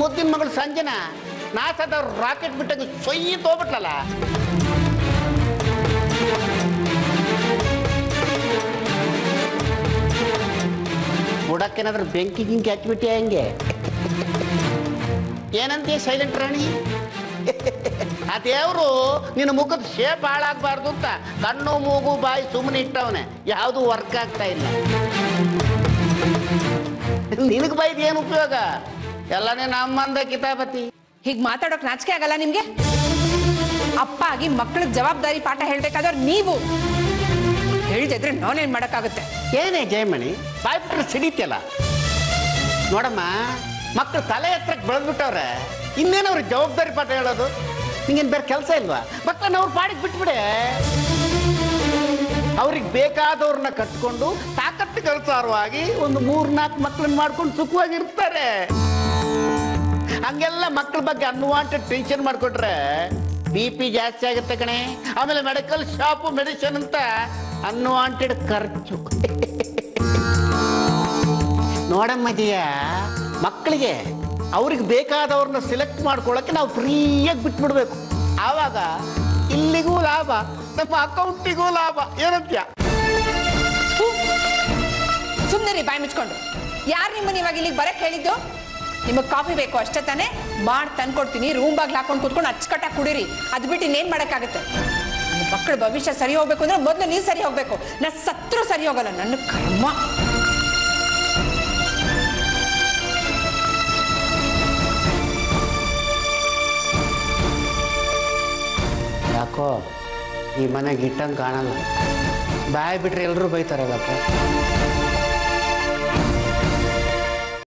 ಮುದ್ದಿನ ಮಗಳು ಸಂಜನ ನಾಸದವ್ರು ರಾಕೆಟ್ ಬಿಟ್ಟಾಗ ಸೊಯ್ಯಿ ತೋಬಿಟ್ಲಲ್ಲ ಬುಡಕ್ಕೇನಾದ್ರೂ ಬೆಂಕಿ ಗಿಂಕಿ ಹಚ್ಬಿಟ್ಟಿ ಹಂಗೆ ಏನಂತೀಯ ಸೈಲೆಂಟ್ ರಾಣಿ ಆ ದೇವರು ನಿನ್ನ ಮುಖದ ಶೇಪ್ ಹಾಳಾಗಬಾರ್ದು ಅಂತ ಕಣ್ಣು ಮೂಗು ಬಾಯಿ ಸುಮ್ಮನೆ ಇಟ್ಟವನೆ ಯಾವುದು ವರ್ಕ್ ಆಗ್ತಾ ಇಲ್ಲ ನಿನಗೆ ಬೈದು ಏನು ಉಪಯೋಗ ಎಲ್ಲನೇ ನಮ್ಮಂದ ಕಿತಾಪತಿ ಹೀಗ್ ಮಾತಾಡೋಕ್ ನಾಚಿಕೆ ಆಗಲ್ಲ ನಿಮ್ಗೆ ಅಪ್ಪ ಆಗಿ ಮಕ್ಳಿಗೆ ಜವಾಬ್ದಾರಿ ಪಾಠ ಹೇಳ್ಬೇಕಾದ್ರೆ ನೀವು ಹೇಳಿದ್ರೆ ನಾನೇನ್ ಮಾಡಕ್ಕಾಗುತ್ತೆ ಏನೇ ಜಯಮಣಿ ಬಾಯ್ ಬಿಟ್ರೆ ಸಿಡಿತಿಯಲ್ಲ ನೋಡಮ್ಮ ಮಕ್ಕಳು ತಲೆ ಎತ್ತರಕ್ಕೆ ಬೆಳೆದ್ಬಿಟ್ಟವ್ರೆ ಇನ್ನೇನು ಅವ್ರಿಗೆ ಜವಾಬ್ದಾರಿ ಪಾಠ ಹೇಳೋದು ನಿಂಗೇನು ಬೇರೆ ಕೆಲಸ ಇಲ್ವಾ ಮಕ್ಕಳನ್ನ ಅವ್ರು ಪಾಡಿಗೆ ಬಿಟ್ಬಿಡೆ ಅವ್ರಿಗೆ ಬೇಕಾದವ್ರನ್ನ ಕಟ್ಕೊಂಡು ತಾಕತ್ತು ಕೆಲಸವಾಗಿ ಒಂದು ಮೂರ್ನಾಲ್ಕು ಮಕ್ಕಳನ್ನ ಮಾಡ್ಕೊಂಡು ಸುಖವಾಗಿರ್ತಾರೆ ಹಂಗೆಲ್ಲ ಮಕ್ಕಳ ಬಗ್ಗೆ ಅನ್ವಾಂಟೆಡ್ ಟೆನ್ಷನ್ ಮಾಡ್ಕೊಟ್ರೆ ಬಿ ಪಿ ಜಾಸ್ತಿ ಆಗುತ್ತೆ ಕಣೆ ಆಮೇಲೆ ಮೆಡಿಕಲ್ ಶಾಪು ಮೆಡಿಸಿನ್ ಅಂತ ಅನ್ವಾಂಟೆಡ್ ಖರ್ಚು ನೋಡಮ್ಮ ಜಯ ಮಕ್ಕಳಿಗೆ ಅವ್ರಿಗೆ ಬೇಕಾದವ್ರನ್ನ ಸಿಲೆಕ್ಟ್ ಮಾಡ್ಕೊಳ್ಳೋಕೆ ನಾವು ಫ್ರೀಯಾಗಿ ಬಿಟ್ಬಿಡ್ಬೇಕು ಆವಾಗ ಇಲ್ಲಿಗೂ ಲಾಭ ನಮ್ಮ ಅಕೌಂಟಿಗೂ ಲಾಭ ಏನಂತ್ಯ ಸುಮ್ಮನೆ ರೀ ಬಾಯ್ ಮುಚ್ಕೊಂಡು ಯಾರು ನಿಮ್ಮನ್ನ ಇವಾಗ ಇಲ್ಲಿಗೆ ಬರಕ್ ಹೇಳಿದ್ದು ನಿಮಗೆ ಕಾಫಿ ಬೇಕು ಅಷ್ಟೇ ತಾನೇ ಮಾಡಿ ತಂದ್ಕೊಡ್ತೀನಿ ರೂಮ್ ಬಾಗ್ಲು ಹಾಕೊಂಡು ಕೂತ್ಕೊಂಡು ಅಚ್ಚುಕಟ್ಟಾಗಿ ಕುಡೀರಿ ಅದು ಬಿಟ್ಟು ಇನ್ನೇನು ಮಾಡೋಕ್ಕಾಗುತ್ತೆ ನಿಮ್ಮ ಮಕ್ಕಳ ಭವಿಷ್ಯ ಸರಿ ಹೋಗ್ಬೇಕು ಅಂದ್ರೆ ಮೊದಲು ನೀವು ಸರಿ ಹೋಗ್ಬೇಕು ನಾ ಸತ್ರು ಸರಿ ಹೋಗಲ್ಲ ನನ್ನ ಕರ್ಮ ಯಾಕೋ ಈ ಮನೆಗೆ ಇಟ್ಟಂಗೆ ಕಾಣಲ್ಲ ಬಾಯ್ ಬಿಟ್ರೆ ಎಲ್ಲರೂ ಬೈತಾರಲ್ಲಪ್ಪ